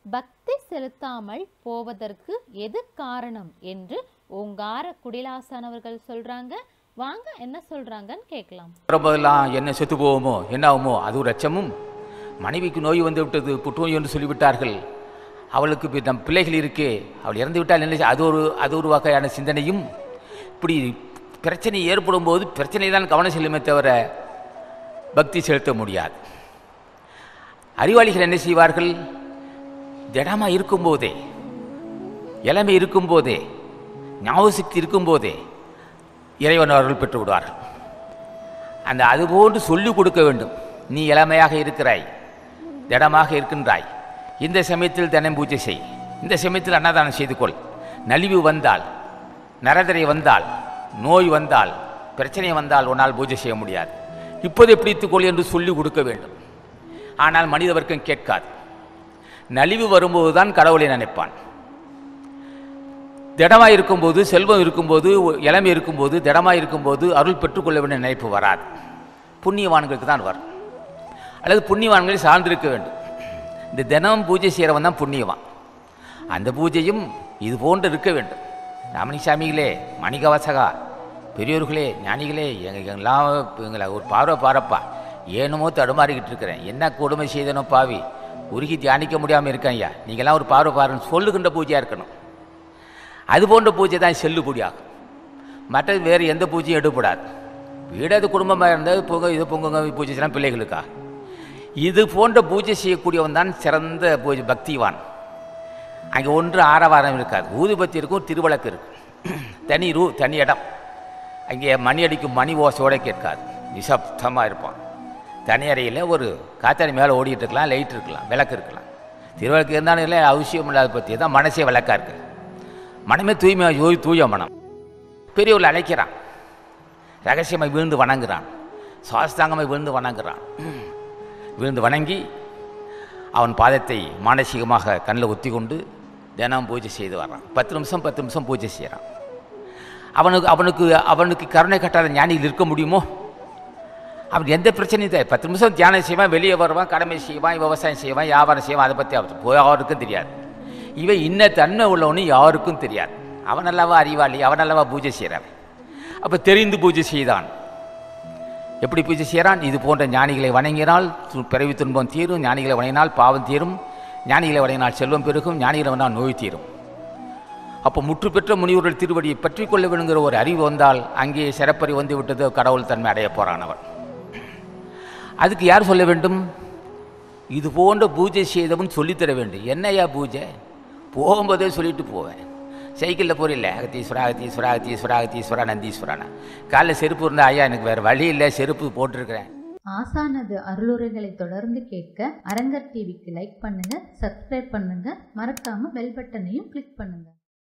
பக்தி செலுத்தாமல் போவதற்கு எது காரணம் என்று ஓங்கார குடிலாசன் அவர்கள் சொல்றாங்க வாங்க என்ன சொல்றாங்கன்னு கேட்கலாம் வரும்போதெல்லாம் என்ன செத்து போவோமோ என்ன ஆகுமோ அது ஒரு அச்சமும் மனைவிக்கு நோய் வந்து விட்டது புற்றுநோய் என்று சொல்லிவிட்டார்கள் அவளுக்கு இப்ப நம் பிள்ளைகள் இருக்கே அவள் இறந்து விட்டால் என்ன செய்ய? அது ஒரு அது ஒரு வகையான சிந்தனையும் இப்படி பிரச்சனை ஏற்படும் போது பிரச்சனை தான் கவனம் செல்லுமே தவிர பக்தி செலுத்த முடியாது அறிவாளிகள் என்ன செய்வார்கள் திடமாக இருக்கும்போதே இளமை இருக்கும்போதே ஞாபக சக்தி இருக்கும்போதே இறைவன் அவர்கள் பெற்று விடுவார்கள் அந்த அதுபோன்று சொல்லிக் கொடுக்க வேண்டும் நீ இளமையாக இருக்கிறாய் திடமாக இருக்கின்றாய் இந்த சமயத்தில் தினம் பூஜை செய் இந்த சமயத்தில் அன்னதானம் செய்து கொள் நலிவு வந்தால் நரதரை வந்தால் நோய் வந்தால் பிரச்சனை வந்தால் உன்னால் பூஜை செய்ய முடியாது இப்போது பிடித்துக்கொள் என்று சொல்லிக் கொடுக்க வேண்டும் ஆனால் மனித வர்க்கம் கேட்காது நலிவு வரும்போது தான் கடவுளை நினைப்பான் திடமாக இருக்கும்போது செல்வம் இருக்கும்போது இளமை இருக்கும்போது திடமாக இருக்கும்போது அருள் பெற்றுக்கொள்ள வேண்டிய நினைப்பு வராது புண்ணியவான்களுக்கு தான் வரும் அல்லது புண்ணியவான்களை சார்ந்திருக்க வேண்டும் இந்த தினம் பூஜை செய்கிறவன் தான் புண்ணியவான் அந்த பூஜையும் இது போன்று இருக்க வேண்டும் ராமணி சாமிகளே மணிகவாசகா பெரியோர்களே ஞானிகளே எங்க எல்லாம் எங்களை ஒரு பார்வை பாரப்பா ஏனுமோ தடுமாறிக்கிட்டு இருக்கிறேன் என்ன கொடுமை செய்தனோ பாவி உருகி தியானிக்க முடியாமல் இருக்கேன் ஐயா நீங்களாம் ஒரு பார்வை பாருன்னு சொல்லுகின்ற பூஜையாக இருக்கணும் அது போன்ற பூஜை தான் செல்லுபடியாகும் மற்றது வேறு எந்த பூஜையும் எடுபடாது வீடு அது குடும்பமாக இருந்தால் பொங்க இது பொங்குங்க பூஜை செய்யலாம் பிள்ளைகளுக்கா இது போன்ற பூஜை செய்யக்கூடியவன் தான் சிறந்த பூஜை பக்திவான் அங்கே ஒன்று ஆரவாரம் இருக்காது ஊதுபத்தி இருக்கும் திருவிளக்கு இருக்கும் தனி ரூ தனி இடம் அங்கே மணி அடிக்கும் மணி ஓசையோட கேட்காது நிசப்தமாக இருப்பான் தனி அறையில் ஒரு காத்தாடி மேலே ஓடிட்டு இருக்கலாம் லைட் இருக்கலாம் விளக்கு இருக்கலாம் திருவிளக்கு இருந்தாலும் இல்லை அவசியம் இல்லாத பற்றி தான் மனசே விளக்கா இருக்குது மனமே தூய்மை தூய் தூய மனம் பெரியவர்கள் அழைக்கிறான் ரகசியமாக விழுந்து வணங்குறான் சாஸ்தாங்கமாக விழுந்து வணங்குறான் விழுந்து வணங்கி அவன் பாதத்தை மானசீகமாக கண்ணில் ஒத்தி கொண்டு தினம் பூஜை செய்து வர்றான் பத்து நிமிஷம் பத்து நிமிஷம் பூஜை செய்கிறான் அவனுக்கு அவனுக்கு அவனுக்கு கருணை கட்டாத ஞானிகள் இருக்க முடியுமோ அவன் எந்த பிரச்சனையும் தெரியாது பத்து நிமிஷம் தியானம் செய்வான் வெளியே வருவான் கடமை செய்வான் விவசாயம் செய்வான் வியாபாரம் செய்வான் அதை பற்றி அவர் போய் யாருக்கும் தெரியாது இவன் இன்ன தன்மை உள்ளவனு யாருக்கும் தெரியாது அவன் அல்லவா அறிவாளி அவன் அல்லவா பூஜை செய்கிறான் அப்போ தெரிந்து பூஜை செய்தான் எப்படி பூஜை செய்கிறான் இது போன்ற ஞானிகளை வணங்கினால் து- பிறவி துன்பம் தீரும் ஞானிகளை வணங்கினால் பாவம் தீரும் ஞானிகளை வணங்கினால் செல்வம் பெருகும் ஞானிகளை வணங்கினால் நோய் தீரும் அப்போ முற்று பெற்ற முனிவர்கள் திருவடியை பற்றி கொள்ள வேணுங்கிற ஒரு அறிவு வந்தால் அங்கே சிறப்பறி வந்து விட்டது கடவுள் தன்மை அடைய போறான் அவன் அதுக்கு யார் சொல்ல வேண்டும் இது போன்ற பூஜை செய்தவன் சொல்லித்தர வேண்டும் என்னையா பூஜை போகும்போதே சொல்லிட்டு போவேன் சைக்கிளில் போறில்ல அகத்தீஸ்வரா அகத்தீஸ்வரா அகத்தீஸ்வரா அகத்தீஸ்வரா நந்தீஸ்வரானா காலைல செருப்பு இருந்தால் ஐயா எனக்கு வேறு வழி இல்லை செருப்பு போட்டிருக்கிறேன் ஆசானது அருளுரைகளை தொடர்ந்து கேட்க அரங்கர் டிவிக்கு லைக் பண்ணுங்க சப்ஸ்கிரைப் பண்ணுங்க மறக்காம பெல் பட்டனையும் கிளிக் பண்ணுங்க